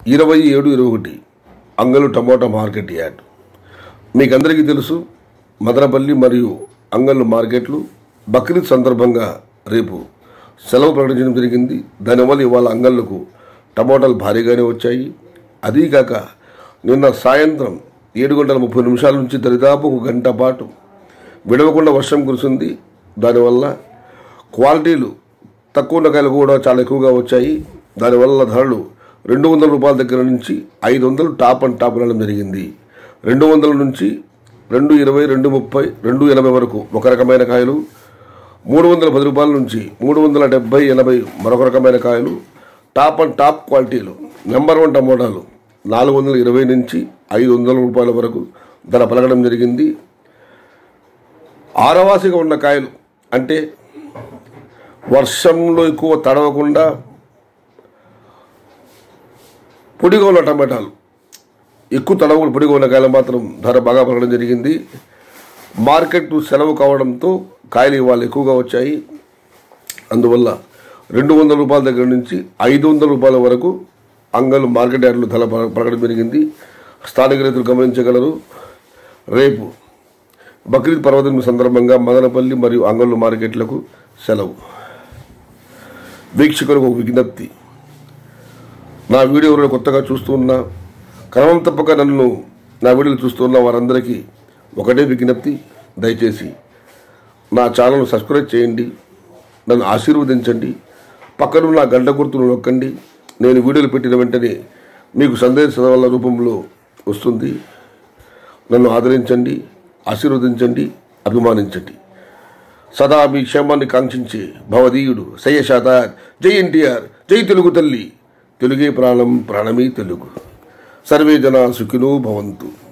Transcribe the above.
ఇరవై ఏడు ఇరవై ఒకటి అంగలు టమోటా మార్కెట్ యార్డ్ మీకు అందరికీ తెలుసు మదనపల్లి మరియు అంగళ్ళు మార్కెట్లు బక్రీద్ సందర్భంగా రేపు సెలవు ప్రకటించడం జరిగింది దానివల్ల ఇవాళ అంగళ్ళకు టమోటాలు భారీగానే వచ్చాయి అదీ కాక నిన్న సాయంత్రం ఏడు గంటల ముప్పై నిమిషాల నుంచి దరిదాపు ఒక గంట పాటు విడవకుండా వర్షం కురిసింది దానివల్ల క్వాలిటీలు తక్కువ ఉన్న కాయలు కూడా చాలా ఎక్కువగా వచ్చాయి దానివల్ల ధరలు రెండు వందల రూపాయల దగ్గర నుంచి ఐదు వందలు టాప్ అండ్ టాప్ వెళ్ళడం జరిగింది రెండు వందల నుంచి రెండు ఇరవై రెండు ముప్పై రెండు ఎనభై వరకు ఒక రకమైన కాయలు మూడు వందల పది రూపాయల నుంచి మూడు వందల డెబ్బై ఎనభై మరొక రకమైన కాయలు టాప్ అండ్ టాప్ క్వాలిటీలు నెంబర్ వన్ టమోటాలు నాలుగు వందల ఇరవై నుంచి ఐదు వందల రూపాయల వరకు ధర పలకడం జరిగింది ఆరవాసిగా ఉన్న కాయలు అంటే వర్షంలో ఎక్కువ తడవకుండా పొడిగా ఉన్న టమాటాలు ఎక్కువ తడవకుండా పొడిగా ఉన్న కాయలు మాత్రం ధర బాగా పలకడం జరిగింది మార్కెట్ సెలవు కావడంతో కాయలు ఇవాళ ఎక్కువగా వచ్చాయి అందువల్ల రెండు వందల రూపాయల దగ్గర నుంచి ఐదు వందల రూపాయల వరకు అంగలు మార్కెట్ యార్డులు ధర పల- పలకడం జరిగింది స్థానిక రైతులు గమనించగలరు రేపు బక్రీద్ పర్వదినం సందర్భంగా మదనపల్లి మరియు అంగళ్ళు మార్కెట్లకు సెలవు వీక్షకులకు ఒక విజ్ఞప్తి నా వీడియో ఎవరైనా కొత్తగా చూస్తున్న క్రమం తప్పక నన్ను నా వీడియోలు చూస్తున్న వారందరికీ ఒకటే విజ్ఞప్తి దయచేసి నా ఛానల్ సబ్స్క్రైబ్ చేయండి నన్ను ఆశీర్వదించండి పక్కనున్న నా గంట గుర్తును నొక్కండి నేను వీడియోలు పెట్టిన వెంటనే మీకు సందేశాల రూపంలో వస్తుంది నన్ను ఆదరించండి ఆశీర్వదించండి అభిమానించండి సదా మీ క్షేమాన్ని కాంక్షించే భవదీయుడు సయ్యశాత జై ఎన్టీఆర్ జై తెలుగు తల్లి తెలుగే ప్రాణం ప్రాణమే తెలుగు సర్వే జన సుఖినో భవంతు